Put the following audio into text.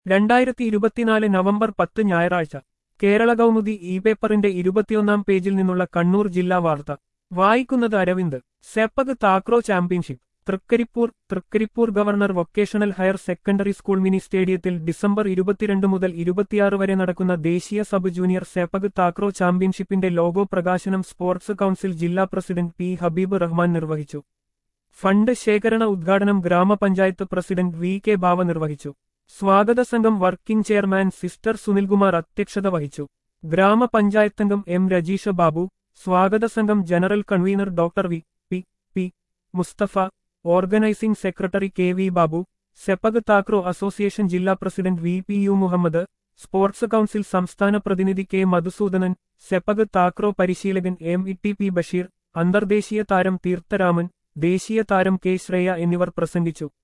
രണ്ടായിരത്തി ഇരുപത്തിനാല് നവംബർ പത്ത് ഞായറാഴ്ച കേരള കൗമുദി ഇ പേപ്പറിന്റെ ഇരുപത്തിയൊന്നാം പേജിൽ നിന്നുള്ള കണ്ണൂർ ജില്ലാ വാർത്ത വായിക്കുന്നത് Aravind sepak takraw championship Thrikaripur Thrikaripur governor vocational higher secondary school mini സ്റ്റേഡിയത്തിൽ ഡിസംബർ ഇരുപത്തിരണ്ട് മുതൽ ഇരുപത്തിയാറ് വരെ നടക്കുന്ന ദേശീയ സബ് ജൂനിയർ സെപ്പക് താക്രോ ചാമ്പ്യൻഷിപ്പിന്റെ ലോഗോ പ്രകാശനം സ്പോർട്സ് കൌൺസിൽ ജില്ലാ പ്രസിഡന്റ് പി ഹബീബ് റഹ്മാൻ നിർവഹിച്ചു ഫണ്ട് ശേഖരണ ഉദ്ഘാടനം ഗ്രാമപഞ്ചായത്ത് പ്രസിഡന്റ് വി കെ ബാവ നിർവഹിച്ചു സ്വാഗത സംഘം വർക്കിംഗ് ചെയർമാൻ സിസ്റ്റർ സുനിൽകുമാർ അധ്യക്ഷത വഹിച്ചു ഗ്രാമപഞ്ചായത്തംഗം എം രജീഷ ബാബു സ്വാഗത സംഘം general convener doctor V P P Musthafa organising secretary K V Babu sepak takraw association ജില്ലാ president V P U Muhammad sports council സംസ്ഥാന പ്രതിനിധി കെ മധുസൂദനൻ സെപ്പക് താക്രോ പരിശീലകൻ M E T P Basheer അന്തർദേശീയ താരം തീർത്ഥരാമൻ ദേശീയ താരം കെ ശ്രേയ എന്നിവർ പ്രസംഗിച്ചു